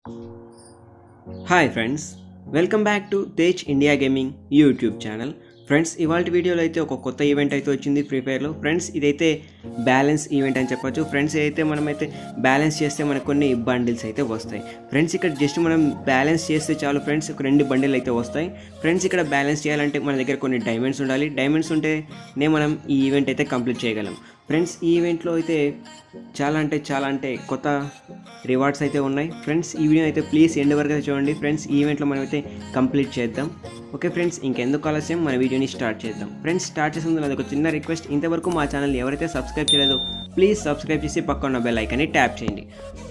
hi friends welcome back to Tej India gaming YouTube channel friends ఇవాళ వీడియోలో అయితే ఒక కొత్త ఈవెంట్ అయితే వచ్చింది ఫ్రీ ఫైర్లో ఫ్రెండ్స్ ఇదైతే బ్యాలెన్స్ ఈవెంట్ అని చెప్పొచ్చు ఫ్రెండ్స్ అయితే మనమైతే బ్యాలెన్స్ చేస్తే మనకు కొన్ని బండిల్స్ అయితే వస్తాయి ఫ్రెండ్స్ ఇక్కడ జస్ట్ మనం బ్యాలెన్స్ చేస్తే చాలు ఫ్రెండ్స్ ఒక రెండు బండిల్ అయితే వస్తాయి ఫ్రెండ్స్ ఇక్కడ బ్యాలెన్స్ చేయాలంటే మన దగ్గర కొన్ని డైమండ్స్ ఉండాలి డైమండ్స్ ఉంటేనే మనం ఈ ఈవెంట్ అయితే కంప్లీట్ చేయగలం ఫ్రెండ్స్ ఈ ఈవెంట్లో అయితే చాలా అంటే చాలా అంటే కొత్త రివార్డ్స్ అయితే ఉన్నాయి ఫ్రెండ్స్ ఈ వీడియో అయితే ప్లీజ్ ఎండ్ వరకు అయితే చూడండి ఫ్రెండ్స్ ఈ ఈవెంట్లో మనం అయితే కంప్లీట్ చేద్దాం ఓకే ఫ్రెండ్స్ ఇంకెందుకు ఆలస్యం మన వీడియోని స్టార్ట్ చేద్దాం ఫ్రెండ్స్ స్టార్ట్ చేసిన ముందు నాది ఒక చిన్న రిక్వెస్ట్ ఇంతవరకు మా ఛానల్ ఎవరైతే సబ్స్క్రైబ్ చేయలేదో ప్లీజ్ సబ్స్క్రైబ్ చేసి పక్కన ఉన్న బెల్ ఐకాన్ని ట్యాప్ చేయండి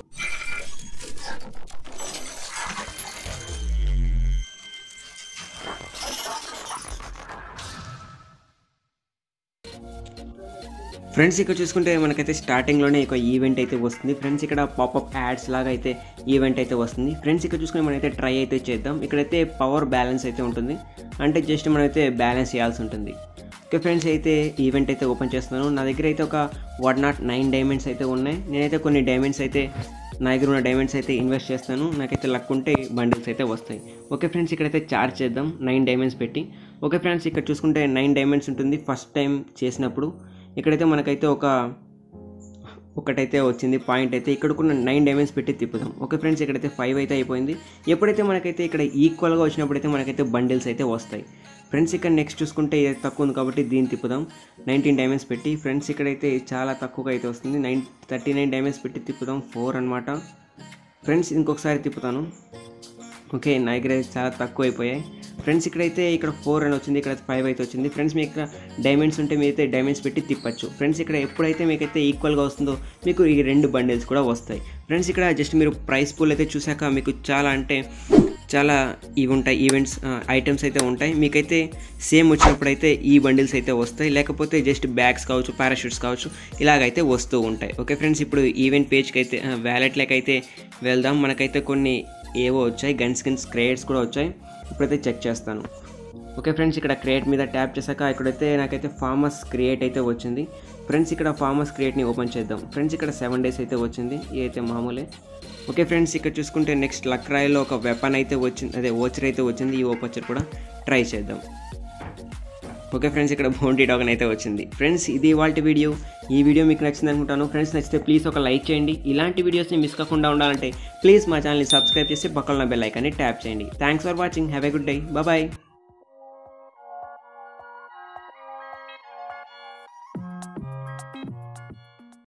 ఫ్రెండ్స్ ఇక్కడ చూసుకుంటే మనకైతే స్టార్టింగ్లోనే ఒక ఈవెంట్ అయితే వస్తుంది ఫ్రెండ్స్ ఇక్కడ పాపప్ యాడ్స్ లాగా అయితే ఈవెంట్ అయితే వస్తుంది ఫ్రెండ్స్ ఇక్కడ చూసుకుని మనమైతే ట్రై అయితే చేద్దాం ఇక్కడైతే పవర్ బ్యాలెన్స్ అయితే ఉంటుంది అంటే జస్ట్ మనమైతే బ్యాలెన్స్ చేయాల్సి ఉంటుంది ఓకే ఫ్రెండ్స్ అయితే ఈవెంట్ అయితే ఓపెన్ చేస్తున్నాను నా దగ్గర అయితే ఒక వన్ నాట్ నైన్ డైమండ్స్ అయితే ఉన్నాయి నేనైతే కొన్ని డైమండ్స్ అయితే నా దగ్గర ఉన్న డైమండ్స్ అయితే ఇన్వెస్ట్ చేస్తాను నాకైతే లక్ ఉంటే బండిల్స్ అయితే వస్తాయి ఓకే ఫ్రెండ్స్ ఇక్కడైతే చార్జ్ చేద్దాం నైన్ డైమండ్స్ పెట్టి ఓకే ఫ్రెండ్స్ ఇక్కడ చూసుకుంటే నైన్ డైమండ్స్ ఉంటుంది ఫస్ట్ టైం చేసినప్పుడు ఇక్కడైతే మనకైతే ఒక ఒకటైతే వచ్చింది పాయింట్ అయితే ఇక్కడ కొన్ని నైన్ డైమండ్స్ పెట్టి తిప్పుదాం ఓకే ఫ్రెండ్స్ ఇక్కడైతే ఫైవ్ అయితే అయిపోయింది ఎప్పుడైతే మనకైతే ఇక్కడ ఈక్వల్గా వచ్చినప్పుడైతే మనకైతే బండిల్స్ అయితే వస్తాయి ఫ్రెండ్స్ ఇక్కడ నెక్స్ట్ చూసుకుంటే ఇది తక్కువ ఉంది కాబట్టి దీన్ని తిప్పుదాం నైన్టీన్ డైమండ్స్ పెట్టి ఫ్రెండ్స్ ఇక్కడైతే చాలా తక్కువగా అయితే వస్తుంది నైన్ థర్టీ నైన్ డైమండ్స్ పెట్టి తిప్పుదాం ఫోర్ అనమాట ఫ్రెండ్స్ ఇంకొకసారి తిప్పుతాను ఓకే నా దగ్గర చాలా తక్కువ అయిపోయాయి ఫ్రెండ్స్ ఇక్కడైతే ఇక్కడ ఫోర్ అని వచ్చింది ఇక్కడ ఫైవ్ అయితే వచ్చింది ఫ్రెండ్స్ మీకు ఇక్కడ డైమండ్స్ ఉంటే మీరైతే డైమండ్స్ పెట్టి తిప్పచ్చు ఫ్రెండ్స్ ఇక్కడ ఎప్పుడైతే మీకైతే ఈక్వల్గా వస్తుందో మీకు ఈ రెండు బండిల్స్ కూడా వస్తాయి ఫ్రెండ్స్ ఇక్కడ జస్ట్ మీరు ప్రైస్ పూల్ అయితే చూసాక మీకు చాలా అంటే చాలా ఇవి ఉంటాయి ఈవెంట్స్ ఐటమ్స్ అయితే ఉంటాయి మీకైతే సేమ్ వచ్చినప్పుడు అయితే ఈ బండిల్స్ అయితే వస్తాయి లేకపోతే జస్ట్ బ్యాగ్స్ కావచ్చు పారాషూట్స్ కావచ్చు ఇలాగైతే వస్తూ ఉంటాయి ఓకే ఫ్రెండ్స్ ఇప్పుడు ఈవెంట్ పేజ్కి అయితే వ్యాలెట్లకి అయితే వెళ్దాం మనకైతే కొన్ని ఏవో వచ్చాయి గన్ స్కిన్స్ క్రియేట్స్ కూడా వచ్చాయి ఇప్పుడైతే చెక్ చేస్తాను ఓకే ఫ్రెండ్స్ ఇక్కడ క్రియేట్ మీద ట్యాప్ చేశాక ఇక్కడైతే నాకైతే ఫార్మస్ క్రియేట్ అయితే వచ్చింది ఫ్రెండ్స్ ఇక్కడ ఫార్మస్ క్రియేట్ని ఓపెన్ చేద్దాం ఫ్రెండ్స్ ఇక్కడ సెవెన్ డేస్ అయితే వచ్చింది ఇది అయితే మామూలే ఓకే ఫ్రెండ్స్ ఇక్కడ చూసుకుంటే నెక్స్ట్ లక్ రాయిలో ఒక వెపన్ అయితే వచ్చింది అదే ఓచర్ అయితే వచ్చింది ఈ ఓపచ్చర్ కూడా ట్రై చేద్దాం ఓకే ఫ్రెండ్స్ ఇక్కడ బౌండీ డాగన్ అయితే వచ్చింది ఫ్రెండ్స్ ఇది ఇవాళ వీడియో ఈ వీడియో మీకు నచ్చింది అనుకుంటాను ఫ్రెండ్స్ నచ్చితే ప్లీజ్ ఒక లైక్ చేయండి ఇలాంటి వీడియోస్ని మిస్ కాకుండా ఉండాలంటే ప్లీజ్ మా ఛానల్ని సబ్స్క్రైబ్ చేసి పక్కన బెల్ ఐకాన్ని ట్యాప్ చేయండి thanks for watching have a good day bye